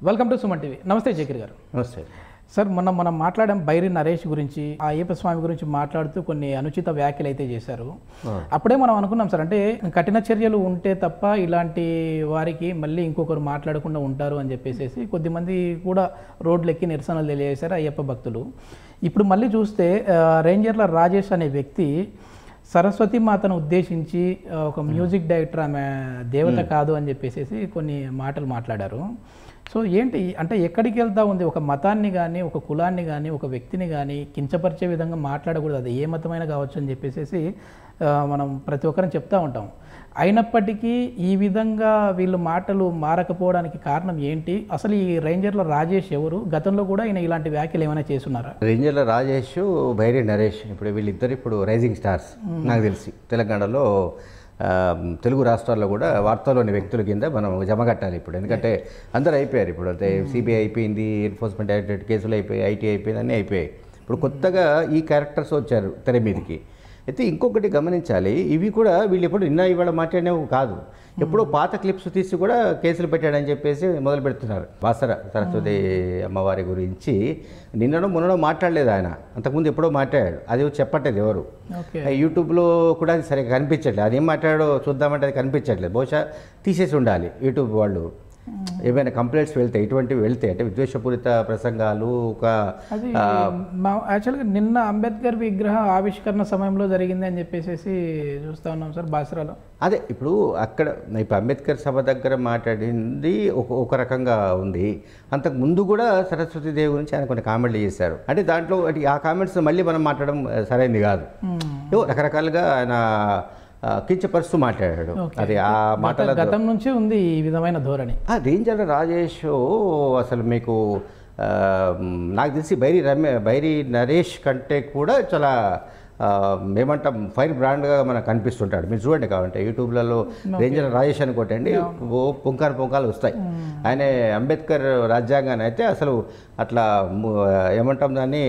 Welcome to Suman TV నమస్తే జకీర్ గారు నమస్తే సార్ మొన్న మనం మాట్లాడాం బైరి నరేష్ గురించి ఆ అయ్యప్ప స్వామి గురించి మాట్లాడుతూ కొన్ని అనుచిత వ్యాఖ్యలు అయితే చేశారు అప్పుడే మనం అనుకున్నాం సార్ అంటే కఠిన చర్యలు ఉంటే తప్ప ఇలాంటి వారికి మళ్ళీ ఇంకొకరు మాట్లాడకుండా ఉంటారు అని చెప్పేసి కొద్దిమంది కూడా రోడ్లెక్కి నిరసనలు తెలియజేశారు అయ్యప్ప భక్తులు ఇప్పుడు మళ్ళీ చూస్తే ఆ, రేంజర్ల రాజేష్ అనే వ్యక్తి సరస్వతి మాతను ఉద్దేశించి ఆ, ఒక మ్యూజిక్ డైరెక్టర్ ఆమె దేవత కాదు అని చెప్పేసి కొన్ని మాటలు మాట్లాడారు సో ఏంటి అంటే ఎక్కడికి వెళ్తా ఉంది ఒక మతాన్ని కానీ ఒక కులాన్ని కానీ ఒక వ్యక్తిని కానీ కించపరిచే విధంగా మాట్లాడకూడదు అది ఏ మతమైనా కావచ్చు అని చెప్పేసి ఆ, మనం ప్రతి ఒక్కరం చెప్తా ఉంటాం అయినప్పటికీ ఈ విధంగా వీళ్ళు మాటలు మారకపోవడానికి కారణం ఏంటి అసలు ఈ రేంజర్ల రాజేష్ ఎవరు గతంలో కూడా ఈయన ఇలాంటి వ్యాఖ్యలు ఏమైనా చేస్తున్నారా రేంజర్ల రాజేష్ బైరి నరేష్ ఇప్పుడు వీళ్ళిద్దరు ఇప్పుడు రైజింగ్ స్టార్స్ నాకు తెలిసి తెలంగాణలో ఆ, తెలుగు రాష్ట్రాల్లో కూడా వార్తల్లోని వ్యక్తుల కింద మనం జమ కట్టాలి ఇప్పుడు ఎందుకంటే అందరూ అయిపోయారు ఇప్పుడు అంటే సిబిఐ అయిపోయింది ఎన్ఫోర్స్మెంట్ డైరెక్టరేట్ కేసులు అయిపోయాయి ఐటీ అయిపోయింది అన్నీ అయిపోయాయి ఇప్పుడు కొత్తగా ఈ క్యారెక్టర్స్ వచ్చారు తెర మీదకి అయితే ఇంకొకటి గమనించాలి ఇవి కూడా వీళ్ళు ఎప్పుడు నిన్న ఇవాళ మాట్లాడినవి కాదు ఎప్పుడో పాత క్లిప్స్ తీసి కూడా కేసులు పెట్టాడని చెప్పేసి మొదలు పెడుతున్నారు వాసర సరస్వతి అమ్మవారి గురించి నిన్ననో మొన్ననో మాట్లాడలేదు ఆయన అంతకుముందు ఎప్పుడో మాట్లాడాడు అది చెప్పట్లేదు ఎవరు ఓకే యూట్యూబ్లో కూడా అది సరిగ్గా కనిపించట్లేదు అది ఏం మాట్లాడో చూద్దామంటే అది కనిపించట్లేదు బహుశా తీసేసి ఉండాలి యూట్యూబ్ వాళ్ళు ఏమైనా కంప్లైంట్స్ వెళ్తాయి ఇటువంటివి వెళ్తాయి అంటే విద్వేషపూరిత ప్రసంగాలు ఒక అది మా యాక్చువల్గా నిన్న అంబేద్కర్ విగ్రహ ఆవిష్కరణ సమయంలో జరిగింది అని చెప్పేసి చూస్తా ఉన్నాం సార్ బాసరాలో అదే ఇప్పుడు అక్కడ ఇప్పుడు అంబేద్కర్ సభ దగ్గర మాట్లాడింది ఒక ఒక రకంగా ఉంది అంతకు ముందు కూడా సరస్వతి దేవి గురించి ఆయన కొన్ని కామెంట్లు చేశారు అంటే దాంట్లో అంటే ఆ కామెంట్స్ మళ్ళీ మనం మాట్లాడడం ఆ, సరైంది కాదు ఏవో రకరకాలుగా ఆయన ఆ, కించపరుస్తూ మాట్లాడాడు అది ఆ మాటల గతం నుంచి ఉంది ఈ విధమైన ధోరణి ఆ రేంజర్ రాజేష్ అసలు మీకు ఆ, నాకు తెలిసి బైరి రమే బైరి నరేష్ కంటే కూడా చాలా ఆ, ఏమంటాం ఫైర్ బ్రాండ్గా మనకు కనిపిస్తుంటాడు మీరు చూడండి కావాలంటే యూట్యూబ్లలో రేంజర్ రాజేష్ అని కొట్టండి ఓ పుంకాలు పుంకాలు వస్తాయి ఆయన అంబేద్కర్ రాజ్యాంగాన్ని అయితే అసలు అట్లా ము- ఏమంటాం దాన్ని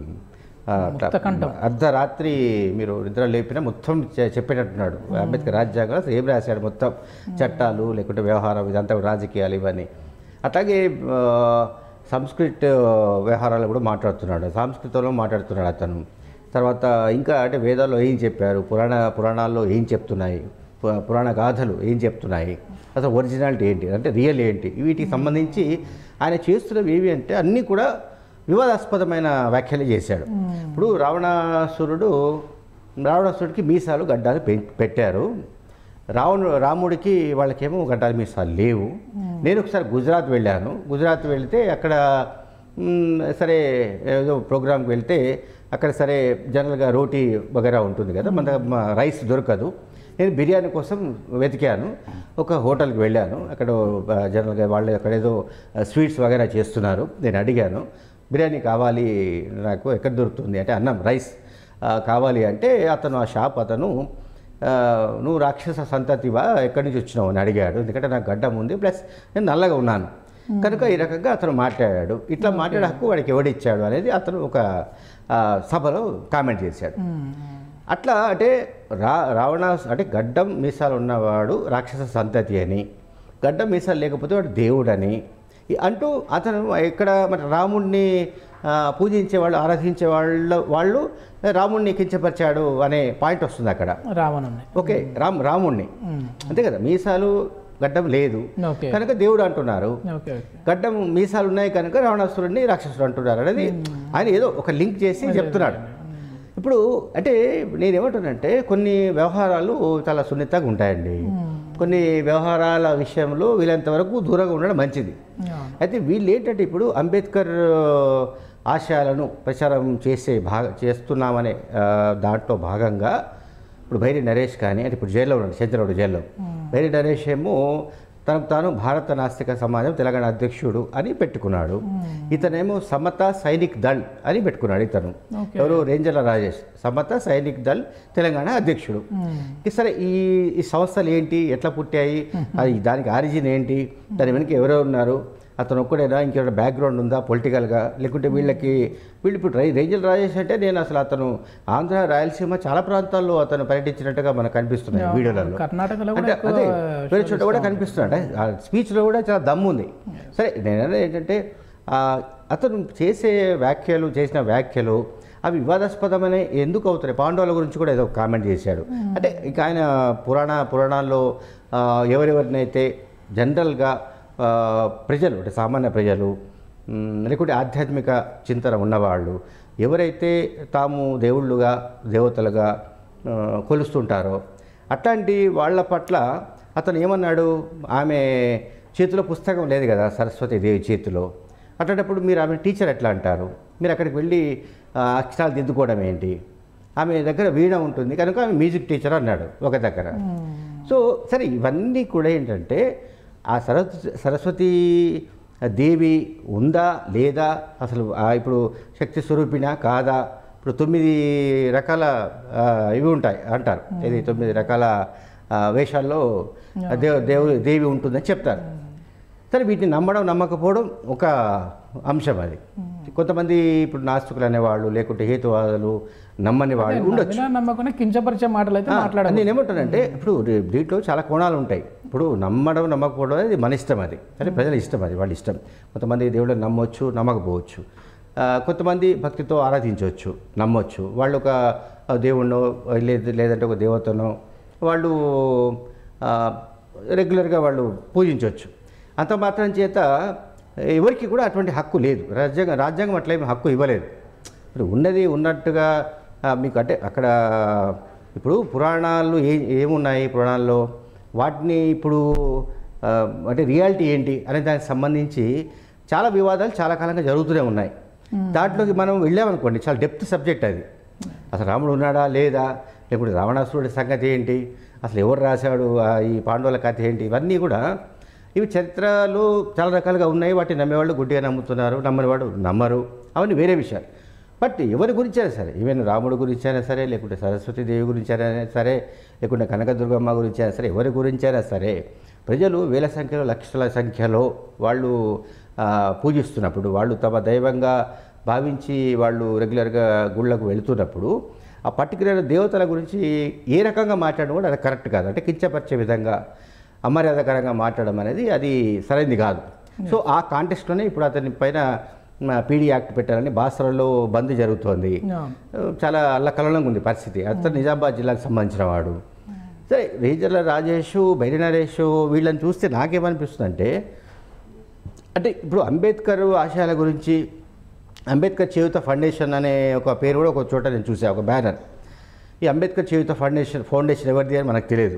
ఆ, అట్లా అర్ధరాత్రి మీరు నిద్ర లేపినా మొత్తం చె- చెప్పేటట్టున్నాడు అంబేద్కర్ రాజ్యాంగంలో అసలు ఏం రాశాడు మొత్తం చట్టాలు లేకుంటే వ్యవహారం ఇదంతా రాజకీయాలు ఇవన్నీ అట్లాగే ఆ, సంస్కృత్ వ్యవహారాలు కూడా మాట్లాడుతున్నాడు సంస్కృతంలో మాట్లాడుతున్నాడు అతను తర్వాత ఇంకా అంటే వేదాల్లో ఏం చెప్పారు పురాణ పురాణాల్లో ఏం చెప్తున్నాయి పు- పురాణ గాథలు ఏం చెప్తున్నాయి అసలు ఒరిజినాలిటీ ఏంటి అంటే రియల్ ఏంటి వీటికి సంబంధించి ఆయన చేస్తున్నవి ఏవి అంటే అన్నీ కూడా వివాదాస్పదమైన వ్యాఖ్యలు చేశాడు ఇప్పుడు రావణాసురుడు రావణాసురుడికి మీసాలు గడ్డాలు పె- పెట్టారు రావణు రాముడికి వాళ్ళకేమో గడ్డాలు మీసాలు లేవు నేను ఒకసారి గుజరాత్ వెళ్ళాను గుజరాత్ వెళ్తే అక్కడ మ్, సరే ఏదో ప్రోగ్రామ్కి వెళ్తే అక్కడ సరే జనరల్గా రోటీ వగేరా ఉంటుంది కదా మన దగ్గర మ- రైస్ దొరకదు నేను బిర్యానీ కోసం వెతికాను ఒక హోటల్కి వెళ్ళాను అక్కడ ఆ, జనరల్గా వాళ్ళు అక్కడ ఏదో స్వీట్స్ వగేరా చేస్తున్నారు నేను అడిగాను బిర్యానీ కావాలి నాకు ఎక్కడ దొరుకుతుంది అంటే అన్నం రైస్ ఆ, కావాలి అంటే అతను ఆ షాప్ అతను ఆ, నువ్వు రాక్షస సంతతివా ఎక్కడి నుంచి వచ్చినావు అని అడిగాడు ఎందుకంటే నాకు గడ్డం ఉంది ప్లస్ నేను నల్లగా ఉన్నాను కనుక ఈ రకంగా అతను మాట్లాడాడు ఇట్లా మాట్లాడే హక్కు వాడికి ఎవడిచ్చాడు అనేది అతను ఒక ఆ, సభలో కామెంట్ చేశాడు అట్లా అంటే రా రావణ అంటే గడ్డం మీసాలు ఉన్నవాడు రాక్షస సంతతి అని గడ్డం మీసాలు లేకపోతే వాడు దేవుడని ఈ- అంటూ అతను ఇక్కడ మరి రాముణ్ణి ఆ, పూజించే వాళ్ళు ఆరాధించే వాళ్ళ వాళ్ళు రాముణ్ణి కించపరిచాడు అనే పాయింట్ వస్తుంది అక్కడ రావణుని ఓకే రామ్ రాముణ్ణి అంతే కదా మీసాలు గడ్డం లేదు ఓకే కనుక దేవుడు అంటున్నారు ఓకే ఓకే గడ్డం మీసాలు ఉన్నాయి కనుక రావణాసురుడిని రాక్షసుడు అంటున్నారు అనేది ఆయన ఏదో ఒక లింక్ చేసి చెప్తున్నాడు ఇప్పుడు అంటే నేనేమంటానంటే కొన్ని వ్యవహారాలు చాలా సున్నితంగా ఉంటాయండి కొన్ని వ్యవహారాల విషయంలో వీళ్ళంత వరకు దూరంగా ఉండడం మంచిది అయితే వీళ్ళు ఏంటంటే ఇప్పుడు అంబేద్కర్ ఆశయాలను ప్రచారం చేసే భాగ చేస్తున్నామనే ఆ, దాంట్లో భాగంగా ఇప్పుడు భైరి నరేష్ కానీ అంటే ఇప్పుడు జైల్లో ఉన్నాడు చంద్రబాబు జైల్లో భైరి నరేష్ ఏమో తనకు తాను భారత నాస్తిక సమాజం తెలంగాణ అధ్యక్షుడు అని పెట్టుకున్నాడు ఇతనేమో సమత సైనిక్ దళ్ అని పెట్టుకున్నాడు ఇతను ఓకే. ఎవరు రేంజర్ల రాజేష్ సమత సైనిక్ దళ్ తెలంగాణ అధ్యక్షుడు ఈ సరే ఈ ఈ సంస్థలు ఏంటి ఎట్లా పుట్టాయి అది దానికి ఆరిజిన్ ఏంటి దాని వెనుక ఎవరెవరు ఉన్నారు అతను ఒక్కడేనా ఇంకేమైనా బ్యాక్గ్రౌండ్ ఉందా పొలిటికల్గా లేకుంటే వీళ్ళకి వీళ్ళు ఇప్పుడు రై రేంజల్ రాజేష్ అంటే నేను అసలు అతను ఆంధ్ర రాయలసీమ చాలా ప్రాంతాల్లో అతను పర్యటించినట్టుగా మనకు కనిపిస్తున్నాయి వీడియోలలో కర్ణాటకలో కూడా అంటే ఎక్కువ అదే వేరే చోట కూడా కనిపిస్తున్నాడు ఆ స్పీచ్లో కూడా చాలా దమ్ము ఉంది సరే నేను అనేది ఏంటంటే ఆ, అతను చేసే వ్యాఖ్యలు చేసిన వ్యాఖ్యలు అవి వివాదాస్పదమని ఎందుకు అవుతాయి పాండవుల గురించి కూడా ఏదో కామెంట్ చేశాడు అంటే ఇక ఆయన పురాణ పురాణాల్లో ఆ, ఎవరెవరినైతే జనరల్గా ఆ, ప్రజలు అంటే సామాన్య ప్రజలు మ్, లేకుంటే ఆధ్యాత్మిక చింతన ఉన్నవాళ్ళు ఎవరైతే తాము దేవుళ్ళుగా దేవతలుగా ఆ, కొలుస్తుంటారో అట్లాంటి వాళ్ళ పట్ల అతను ఏమన్నాడు ఆమె చేతిలో పుస్తకం లేదు కదా సరస్వతి దేవి చేతిలో అట్లాంటప్పుడు మీరు ఆమె టీచర్ ఎట్లా అంటారు మీరు అక్కడికి వెళ్ళి ఆ, అక్షరాలు దిద్దుకోవడం ఏంటి ఆమె దగ్గర వీణ ఉంటుంది కనుక ఆమె మ్యూజిక్ టీచర్ అన్నాడు ఒక దగ్గర సో సరే ఇవన్నీ కూడా ఏంటంటే ఆ సరస్వతి సరస్వతి దేవి ఉందా లేదా అసలు ఆ ఇప్పుడు శక్తి స్వరూపిణ కాదా ఇప్పుడు తొమ్మిది రకాల ఆ, ఇవి ఉంటాయి అంటారు ఇది తొమ్మిది రకాల ఆ, వేషాల్లో దేవ దేవు దేవి ఉంటుందని చెప్తారు సరే వీటిని నమ్మడం నమ్మకపోవడం ఒక అంశం అది కొంతమంది ఇప్పుడు నాస్తికులు అనేవాళ్ళు లేకుంటే హేతువాదులు నమ్మని వాళ్ళు ఉండొచ్చు నమ్మినా నమ్మకుండా కించపరిచే మాటలు అయితే మాట్లాడాలి నేను ఏమంటానంటే ఇప్పుడు దీ- దీంట్లో చాలా కోణాలు ఉంటాయి ఇప్పుడు నమ్మడం నమ్మకపోవడం అనేది మన ఇష్టం అది అంటే ప్రజల ఇష్టం అది వాళ్ళ ఇష్టం కొంతమంది దేవుళ్ళని నమ్మొచ్చు నమ్మకపోవచ్చు ఆ, కొంతమంది భక్తితో ఆరాధించవచ్చు నమ్మొచ్చు వాళ్ళు ఒక దేవుణ్ణో లేదు లేదంటే ఒక దేవతనో వాళ్ళు ఆ, రెగ్యులర్గా వాళ్ళు పూజించవచ్చు అంత మాత్రం చేత ఎవరికి కూడా అటువంటి హక్కు లేదు రాజ్యాంగం రాజ్యాంగం అట్లేమి హక్కు ఇవ్వలేదు ఇప్పుడు ఉన్నది ఉన్నట్టుగా ఆ, మీకు అంటే అక్కడ ఇప్పుడు పురాణాలు ఏ ఏమున్నాయి పురాణాల్లో వాటిని ఇప్పుడు ఆ, అంటే రియాలిటీ ఏంటి అనే దానికి సంబంధించి చాలా వివాదాలు చాలా కాలంగా జరుగుతూనే ఉన్నాయి దాంట్లోకి మనం వెళ్ళామనుకోండి చాలా డెప్త్ సబ్జెక్ట్ అది అసలు రాముడు ఉన్నాడా లేదా లేకుంటే రావణాసురుడి సంగతి ఏంటి అసలు ఎవరు రాశాడు ఆ ఈ పాండవుల కథ ఏంటి ఇవన్నీ కూడా ఇవి చరిత్రలో చాలా రకాలుగా ఉన్నాయి వాటిని నమ్మేవాళ్ళు గుడ్డిగా నమ్ముతున్నారు నమ్మని వాడు నమ్మరు అవన్నీ వేరే విషయాలు బట్ ఎవరి గురించి అయినా సరే ఈవెన్ రాముడి గురించి అయినా సరే లేకుంటే సరస్వతి దేవి గురించి అయినా సరే లేకుంటే కనకదుర్గమ్మ గురించి అయినా సరే ఎవరి గురించి అయినా సరే ప్రజలు వేల సంఖ్యలో లక్షల సంఖ్యలో వాళ్ళు ఆ, పూజిస్తున్నప్పుడు వాళ్ళు తమ దైవంగా భావించి వాళ్ళు రెగ్యులర్గా గుళ్ళకు వెళుతున్నప్పుడు ఆ పర్టికులర్ దేవతల గురించి ఏ రకంగా మాట్లాడడం కూడా అది కరెక్ట్ కాదు అంటే కించపరిచే విధంగా అమర్యాదకరంగా మాట్లాడడం అనేది అది సరైనది కాదు సో ఆ కాంటెస్ట్లోనే ఇప్పుడు అతని పైన పీడీ యాక్ట్ పెట్టాలని బాసరలో బంద్ జరుగుతోంది అవును. చాలా అల్లకల్లంగా ఉంది పరిస్థితి అతను నిజామాబాద్ జిల్లాకు సంబంధించిన వాడు సరే రేజర్ల రాజేష్ బైరి నరేష్ వీళ్ళని చూస్తే నాకేమనిపిస్తుంది అంటే అంటే ఇప్పుడు అంబేద్కర్ ఆశయాల గురించి అంబేద్కర్ చేయుత ఫౌండేషన్ అనే ఒక పేరు కూడా ఒక చోట నేను చూసా ఒక బ్యానర్ ఈ అంబేద్కర్ చేయుత ఫౌండేషన్ ఫౌండేషన్ ఎవరిది అని మనకు తెలియదు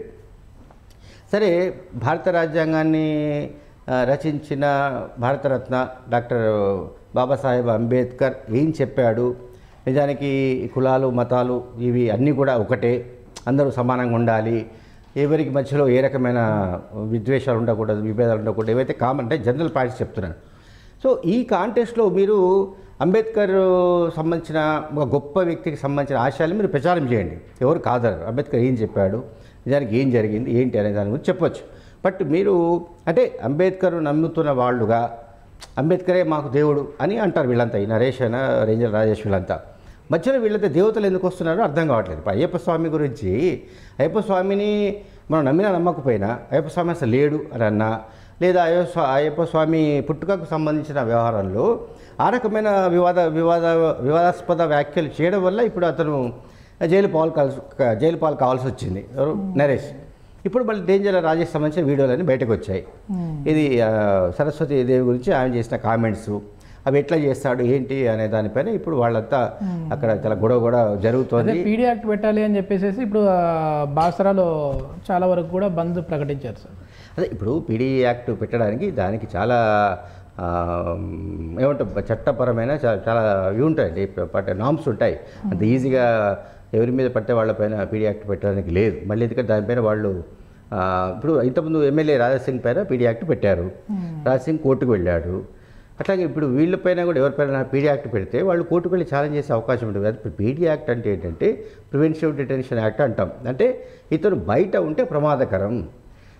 సరే భారత రాజ్యాంగాన్ని ఆ, రచించిన భారతరత్న డాక్టర్ బాబాసాహెబ్ అంబేద్కర్ ఏం చెప్పాడు నిజానికి ఈ కులాలు మతాలు ఇవి అన్నీ కూడా ఒకటే అందరూ సమానంగా ఉండాలి ఎవరికి మధ్యలో ఏ రకమైన విద్వేషాలు ఉండకూడదు విభేదాలు ఉండకూడదు ఏవైతే కామన్ అంటే జనరల్ పాయింట్స్ చెప్తున్నాను సో ఈ కాంటెస్ట్లో మీరు అంబేద్కర్ సంబంధించిన ఒక గొప్ప వ్యక్తికి సంబంధించిన ఆశయాలు మీరు ప్రచారం చేయండి ఎవరు కాదరు అంబేద్కర్ ఏం చెప్పాడు నిజానికి ఏం జరిగింది ఏంటి అనే దాని గురించి చెప్పొచ్చు బట్ మీరు అంటే అంబేద్కర్ నమ్ముతున్న వాళ్ళుగా అంబేద్కరే మాకు దేవుడు అని అంటారు వీళ్ళంతా ఈ నరేష్ అయినా రేంజల్ రాజేష్ వీళ్ళంతా మధ్యలో వీళ్ళంతా దేవతలు ఎందుకు వస్తున్నారో అర్థం కావట్లేదు ఇప్పుడు అయ్యప్ప స్వామి గురించి అయ్యప్ప స్వామిని మనం నమ్మినా నమ్మకపోయినా అయ్యప్ప స్వామి అసలు లేడు అని అన్నా లేదా అయ్యప్ప స్వా- అయ్యప్ప స్వామి పుట్టుకకు సంబంధించిన వ్యవహారంలో ఆ రకమైన వివాద వివాద వివాదాస్పద వ్యాఖ్యలు చేయడం వల్ల ఇప్పుడు అతను జైలు పాలు కాల్సి జైలు పాలు కావాల్సి వచ్చింది ఎవరు నరేష్ ఇప్పుడు మళ్ళీ డేంజర్ రాజేష్ సంబంధించిన వీడియోలన్నీ బయటకు వచ్చాయి ఇది ఆ, సరస్వతి దేవి గురించి ఆయన చేసిన కామెంట్స్ అవి ఎట్లా చేస్తాడు ఏంటి అనే దానిపైన ఇప్పుడు వాళ్ళంతా అక్కడ చాలా గొడవ కూడా అదే జరుగుతోంది పీడీ యాక్ట్ పెట్టాలి అని చెప్పేసి ఇప్పుడు ఆ, బాసరాలో చాలా వరకు కూడా బంద్ ప్రకటించారు సార్ అదే ఇప్పుడు పీడీ యాక్ట్ పెట్టడానికి దానికి చాలా ఆ, ఏమంటాం చట్టపరమైన చా- చాలా ఇవి ఉంటాయండి పట్టే నామ్స్ ఉంటాయి అంత ఈజీగా ఎవరి మీద పట్టే వాళ్ళపైన పీడీ యాక్ట్ పెట్టడానికి లేదు మళ్ళీ ఎందుకంటే దానిపైన వాళ్ళు ఆ, ఇప్పుడు ఇంతకుముందు ఎమ్మెల్యే రాజాసింగ్ పైన పీడీ యాక్ట్ పెట్టారు రాజాసింగ్ కోర్టుకు వెళ్ళాడు అట్లాగే ఇప్పుడు వీళ్ళపైన కూడా ఎవరిపైన పీడీ యాక్ట్ పెడితే వాళ్ళు కోర్టుకు వెళ్ళి ఛాలెంజ్ చేసే అవకాశం ఉంటుంది అది పీడీ యాక్ట్ అంటే ఏంటంటే ప్రివెన్షన్ డిటెన్షన్ యాక్ట్ అంటాం అంటే ఇతను బయట ఉంటే ప్రమాదకరం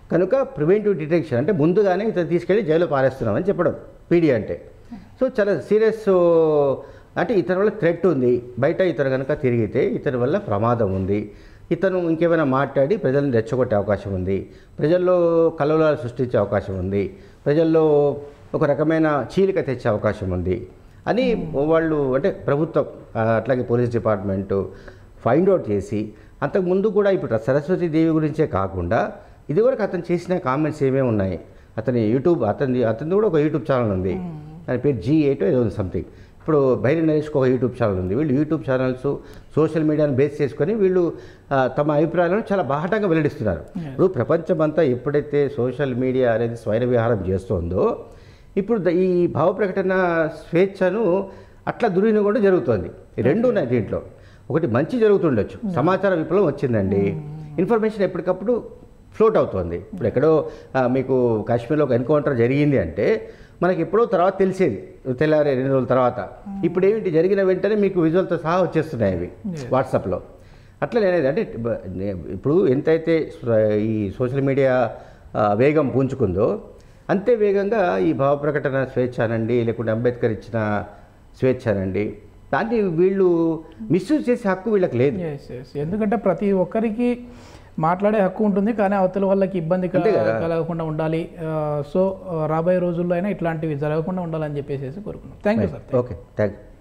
కనుక ప్రివెంటివ్ డిటెక్షన్ అంటే ముందుగానే ఇతను తీసుకెళ్ళి జైల్లో పారేస్తున్నామని చెప్పడం పీడీ అంటే సో చాలా సీరియస్ అంటే ఇతని వల్ల థ్రెట్ ఉంది బయట ఇతను కనుక తిరిగితే ఇతని వల్ల ప్రమాదం ఉంది ఇతను ఇంకేమైనా మాట్లాడి ప్రజలను రెచ్చగొట్టే అవకాశం ఉంది ప్రజల్లో కలవలాలు సృష్టించే అవకాశం ఉంది ప్రజల్లో ఒక రకమైన చీలిక తెచ్చే అవకాశం ఉంది అని వాళ్ళు అంటే ప్రభుత్వం ఆ, అట్లాగే పోలీస్ డిపార్ట్మెంటు ఫైండ్ అవుట్ చేసి అంతకుముందు కూడా ఇప్పుడు సరస్వతి దేవి గురించే కాకుండా ఇదివరకు అతను చేసిన కామెంట్స్ ఏమేమి ఉన్నాయి అతని యూట్యూబ్ అతని అతని కూడా ఒక యూట్యూబ్ ఛానల్ ఉంది దాని పేరు జీ ఎయిట్ ఏదో ఉంది సంథింగ్ ఇప్పుడు బైరి నరేష్కి ఒక యూట్యూబ్ ఛానల్ ఉంది వీళ్ళు యూట్యూబ్ ఛానల్స్ సోషల్ మీడియాను బేస్ చేసుకొని వీళ్ళు ఆ, తమ అభిప్రాయాలను చాలా బాహటంగా వెల్లడిస్తున్నారు ఇప్పుడు ప్రపంచమంతా ఎప్పుడైతే సోషల్ మీడియా అనేది స్వైర విహారం చేస్తోందో ఇప్పుడు ద- ఈ భావ ప్రకటన స్వేచ్ఛను అట్లా దుర్వినియోగం జరుగుతోంది ఈ రెండు ఉన్నాయి దీంట్లో ఒకటి మంచి జరుగుతుండొచ్చు సమాచార విప్లవం వచ్చిందండి ఇన్ఫర్మేషన్ ఎప్పటికప్పుడు ఫ్లోట్ అవుతోంది ఇప్పుడు ఎక్కడో ఆ, మీకు కాశ్మీర్లో ఒక ఎన్కౌంటర్ జరిగింది అంటే మనకి ఎప్పుడో తర్వాత తెలిసేది తెల్లారే రెండు రోజుల తర్వాత ఇప్పుడు ఏమిటి జరిగిన వెంటనే మీకు విజువల్తో సహా వచ్చేస్తున్నాయి అవి వాట్సాప్లో అట్లా నేనేది అంటే బ- నే- ఇప్పుడు ఎంతైతే స్వ- ఈ సోషల్ మీడియా ఆ, వేగం పుంజుకుందో అంతే వేగంగా ఈ భావ ప్రకటన స్వేచ్ఛ అనండి లేకుంటే అంబేద్కర్ ఇచ్చిన స్వేచ్ఛ అనండి దాన్ని వీళ్ళు మిస్యూజ్ చేసే హక్కు వీళ్ళకి లేదు ఎస్ ఎస్ ఎందుకంటే ప్రతి ఒక్కరికి మాట్లాడే హక్కు ఉంటుంది కానీ అవతల వాళ్ళకి ఇబ్బంది కల- అంతే కదా. కలగకుండా ఉండాలి ఆ, సో ఆ, రాబోయే రోజుల్లో అయినా ఇట్లాంటివి జరగకుండా ఉండాలని చెప్పేసి కోరుకున్నాం thank you sir okay thank you